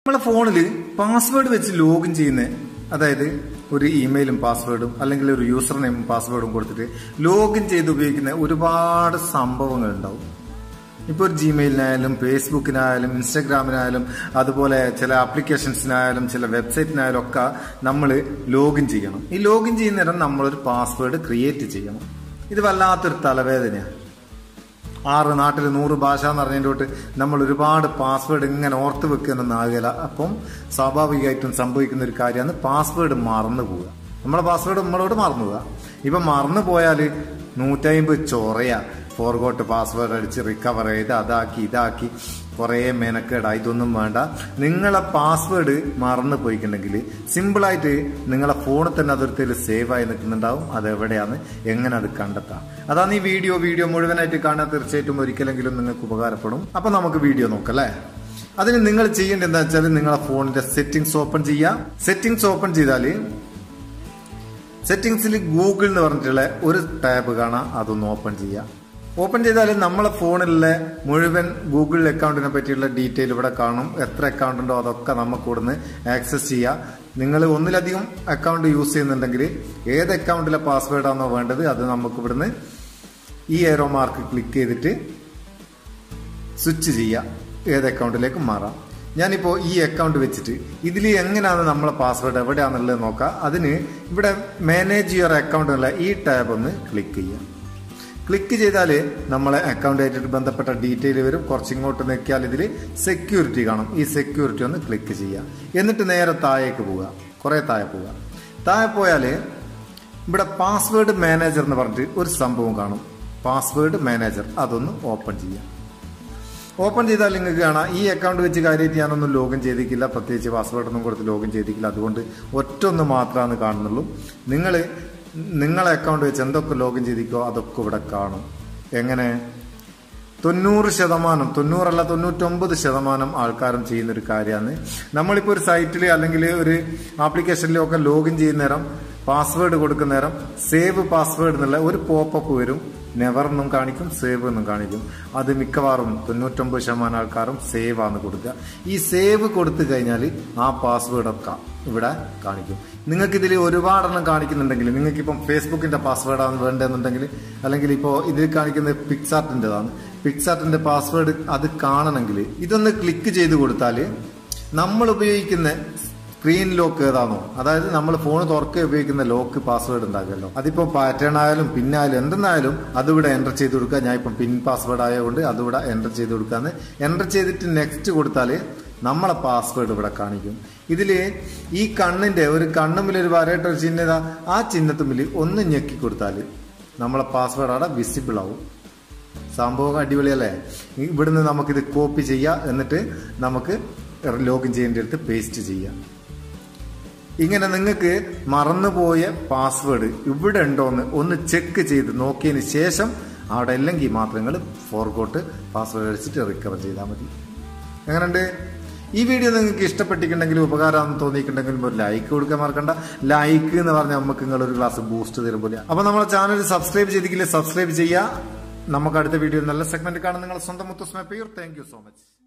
നമ്മളെ ഫോണിൽ പാസ്വേഡ് വെച്ച് ലോഗിൻ ചെയ്യുന്ന അതായത് ഒരു ഇമെയിലും പാസ്വേഡും അല്ലെങ്കിൽ ഒരു യൂസർ നെയിമും പാസ്വേഡും കൊടുത്തിട്ട് ലോഗിൻ ചെയ്ത് ഉപയോഗിക്കുന്ന ഒരുപാട് സംഭവങ്ങൾ ഉണ്ടാവും ഇപ്പോൾ ഒരു ജിമെയിലിനായാലും ഫേസ്ബുക്കിനായാലും ഇൻസ്റ്റഗ്രാമിനായാലും അതുപോലെ ചില ആപ്ലിക്കേഷൻസിനായാലും ചില വെബ്സൈറ്റിനായാലും ഒക്കെ നമ്മൾ ലോഗിൻ ചെയ്യണം ഈ ലോഗിൻ ചെയ്യുന്ന നേരം നമ്മളൊരു പാസ്വേഡ് ക്രിയേറ്റ് ചെയ്യണം ഇത് വല്ലാത്തൊരു തലവേദനയാണ് ആറ് നാട്ടിൽ നൂറ് ഭാഷ എന്ന് പറഞ്ഞതിൻ്റെ തൊട്ട് നമ്മൾ ഒരുപാട് പാസ്വേഡ് ഇങ്ങനെ ഓർത്ത് വെക്കുന്നൊന്നും ആകില്ല അപ്പം സ്വാഭാവികമായിട്ടും സംഭവിക്കുന്ന ഒരു കാര്യമാണ് പാസ്വേഡ് മറന്നു പോവുക നമ്മളെ പാസ്വേഡ് നമ്മളോട് മറന്നു പോവുക ഇപ്പം മറന്നു പോയാൽ നൂറ്റമ്പത് ചൊറയാ ഫോർഗോട്ട് പാസ്വേഡ് അടിച്ച് റിക്കവർ ചെയ്ത് അതാക്കി ഇതാക്കി കുറേ മെനക്കേടാ ഇതൊന്നും വേണ്ട നിങ്ങളെ പാസ്വേഡ് മറന്നു പോയിട്ടുണ്ടെങ്കിൽ സിമ്പിളായിട്ട് നിങ്ങളെ ഫോണിൽ തന്നെ അതൊരുത്തിൽ സേവ് ആയി നിൽക്കുന്നുണ്ടാവും അത് എവിടെയാണ് എങ്ങനെ അത് കണ്ടെത്താം അതാണ് ഈ വീഡിയോ വീഡിയോ മുഴുവനായിട്ട് കാണാൻ തീർച്ചയായിട്ടും ഒരിക്കലെങ്കിലും നിങ്ങൾക്ക് ഉപകാരപ്പെടും അപ്പൊ നമുക്ക് വീഡിയോ നോക്കാം അല്ലേ അതിന് നിങ്ങൾ ചെയ്യേണ്ടത് എന്താ വെച്ചാൽ നിങ്ങളെ ഫോണിന്റെ സെറ്റിംഗ്സ് ഓപ്പൺ ചെയ്യുക സെറ്റിംഗ്സ് ഓപ്പൺ ചെയ്താൽ സെറ്റിംഗ്സിൽ ഗൂഗിൾ എന്ന് പറഞ്ഞിട്ടുള്ള ഒരു ടാബ് കാണാം അതൊന്ന് ഓപ്പൺ ചെയ്യുക ഓപ്പൺ ചെയ്താൽ നമ്മളെ ഫോണിലെ മുഴുവൻ ഗൂഗിൾ അക്കൗണ്ടിനെ പറ്റിയുള്ള ഡീറ്റെയിൽ ഇവിടെ കാണും എത്ര അക്കൗണ്ട് ഉണ്ടോ അതൊക്കെ നമുക്ക് ഇവിടുന്ന് ആക്സസ് ചെയ്യാം നിങ്ങൾ ഒന്നിലധികം അക്കൗണ്ട് യൂസ് ചെയ്യുന്നുണ്ടെങ്കിൽ ഏത് അക്കൗണ്ടിലെ പാസ്വേഡാണോ വേണ്ടത് അത് നമുക്ക് ഇവിടുന്ന് ഈ ഏറോ മാർക്ക് ക്ലിക്ക് ചെയ്തിട്ട് സ്വിച്ച് ചെയ്യാം ഏത് അക്കൗണ്ടിലേക്ക് മാറാം ഞാനിപ്പോൾ ഈ അക്കൗണ്ട് വെച്ചിട്ട് ഇതിൽ എങ്ങനെയാണ് നമ്മളെ പാസ്വേഡ് എവിടെയാണെന്നുള്ളത് നോക്കാം അതിന് ഇവിടെ മാനേജ് യുവർ അക്കൗണ്ട് എന്നുള്ള ഈ ടാബ് ഒന്ന് ക്ലിക്ക് ചെയ്യാം ക്ലിക്ക് ചെയ്താൽ നമ്മളെ അക്കൗണ്ടായിട്ട് ബന്ധപ്പെട്ട ഡീറ്റെയിൽ വരും കുറച്ചിങ്ങോട്ട് നോക്കിയാൽ ഇതിൽ സെക്യൂരിറ്റി കാണും ഈ സെക്യൂരിറ്റി ഒന്ന് ക്ലിക്ക് ചെയ്യാം എന്നിട്ട് നേരെ താഴേക്ക് പോവുക കുറേ താഴെ പോവുക താഴെ പോയാൽ ഇവിടെ പാസ്വേഡ് മാനേജർ എന്ന് പറഞ്ഞിട്ട് ഒരു സംഭവം കാണും പാസ്വേഡ് മാനേജർ അതൊന്ന് ഓപ്പൺ ചെയ്യാം ഓപ്പൺ ചെയ്താൽ നിങ്ങൾക്ക് കാണാം ഈ അക്കൗണ്ട് വെച്ച് കാര്യമായിട്ട് ഞാനൊന്നും ലോഗിൻ ചെയ്തിട്ടില്ല പ്രത്യേകിച്ച് പാസ്വേഡ് ഒന്നും കൊടുത്ത് ലോഗിൻ ചെയ്തിട്ടില്ല അതുകൊണ്ട് ഒറ്റ ഒന്ന് മാത്രമാണ് കാണുന്നുള്ളൂ നിങ്ങൾ നിങ്ങളെ അക്കൗണ്ട് വെച്ച് എന്തൊക്കെ ലോഗിൻ ചെയ്തിക്കോ അതൊക്കെ ഇവിടെ കാണും എങ്ങനെ തൊണ്ണൂറ് ശതമാനം തൊണ്ണൂറല്ല തൊണ്ണൂറ്റൊമ്പത് ശതമാനം ആൾക്കാരും ചെയ്യുന്ന ഒരു കാര്യമാണ് നമ്മളിപ്പോൾ ഒരു സൈറ്റിൽ അല്ലെങ്കിൽ ഒരു ആപ്ലിക്കേഷനിലോ ഒക്കെ ലോഗിൻ ചെയ്യുന്ന നേരം പാസ്വേഡ് കൊടുക്കുന്ന നേരം സേവ് പാസ്വേഡ് എന്നുള്ള ഒരു പോപ്പപ്പ് വരും നെവർ എന്നും കാണിക്കും സേവ് എന്നും കാണിക്കും അത് മിക്കവാറും തൊണ്ണൂറ്റൊമ്പത് ശതമാനം ആൾക്കാരും സേവ് ആണ് കൊടുക്കുക ഈ സേവ് കൊടുത്തു കഴിഞ്ഞാൽ ആ പാസ്വേഡ് ഒക്കെ ഇവിടെ കാണിക്കും നിങ്ങൾക്ക് ഇതിൽ ഒരുപാടെണ്ണം കാണിക്കുന്നുണ്ടെങ്കിൽ നിങ്ങൾക്ക് ഇപ്പം ഫേസ്ബുക്കിന്റെ പാസ്വേഡാണ് വേണ്ടതെന്നുണ്ടെങ്കിൽ അല്ലെങ്കിൽ ഇപ്പോൾ ഇതിൽ കാണിക്കുന്നത് പിക്സാർട്ടിൻ്റെതാണ് പിക്സാർട്ടിന്റെ പാസ്വേഡ് അത് കാണണമെങ്കിൽ ഇതൊന്ന് ക്ലിക്ക് ചെയ്ത് കൊടുത്താൽ നമ്മൾ ഉപയോഗിക്കുന്ന സ്ക്രീൻ ലോക്ക് ഏതാണോ അതായത് നമ്മൾ ഫോൺ തുറക്കുക ഉപയോഗിക്കുന്ന ലോക്ക് പാസ്വേഡ് ഉണ്ടാകുമല്ലോ അതിപ്പോ പാറ്റേൺ ആയാലും പിന്നായാലും എന്തെന്നായാലും അതിവിടെ എൻ്റർ ചെയ്ത് കൊടുക്കുക ഞാൻ ഇപ്പം പിൻ പാസ്വേഡ് ആയതുകൊണ്ട് അതിവിടെ എൻ്റർ ചെയ്ത് കൊടുക്കാന്ന് എൻ്റർ ചെയ്തിട്ട് നെക്സ്റ്റ് കൊടുത്താൽ നമ്മളെ പാസ്വേഡ് ഇവിടെ കാണിക്കും ഇതിൽ ഈ കണ്ണിന്റെ ഒരു കണ്ണുമ്പിൽ ഒരു വരയിട്ട ഒരു ചിഹ്നത ആ ചിഹ്നത്തുമ്പിൽ ഒന്ന് ഞെക്കി കൊടുത്താൽ നമ്മളെ പാസ്വേഡ് അവിടെ വിസിബിൾ ആവും സംഭവം അടിപൊളിയല്ലേ ഇവിടുന്ന് നമുക്കിത് കോപ്പി ചെയ്യാം എന്നിട്ട് നമുക്ക് ലോഗിൻ ചെയ്യേണ്ടടുത്ത് പേസ്റ്റ് ചെയ്യാം ഇങ്ങനെ നിങ്ങൾക്ക് മറന്നുപോയ പാസ്വേഡ് ഇവിടെ ഉണ്ടോന്ന് ഒന്ന് ചെക്ക് ചെയ്ത് നോക്കിയതിന് ശേഷം അവിടെ അല്ലെങ്കിൽ മാത്രം നിങ്ങൾ ഫോർഗോട്ട് പാസ്വേഡ് അടിച്ചിട്ട് റിക്കവർ ചെയ്താൽ മതി എങ്ങനെയുണ്ട് ഈ വീഡിയോ നിങ്ങൾക്ക് ഇഷ്ടപ്പെട്ടിട്ടുണ്ടെങ്കിൽ ഉപകാരമാണെന്ന് തോന്നിയിട്ടുണ്ടെങ്കിൽ ഒരു ലൈക്ക് കൊടുക്കാൻ മറക്കണ്ട ലൈക്ക് എന്ന് പറഞ്ഞാൽ നമുക്ക് നിങ്ങൾ ഒരു ഗ്ലാസ് ബൂസ്റ്റ് തരും പോലെ അപ്പൊ നമ്മളെ ചാനൽ സബ്സ്ക്രൈബ് ചെയ്തിട്ടില്ലേ സബ്സ്ക്രൈബ് ചെയ്യുക നമുക്ക് അടുത്ത വീഡിയോ നല്ല സെഗ്മെന്റ് കാണാൻ നിങ്ങൾ സ്വന്തം മുത്തുസ്മ പേർ താങ്ക് യു സോ മച്ച്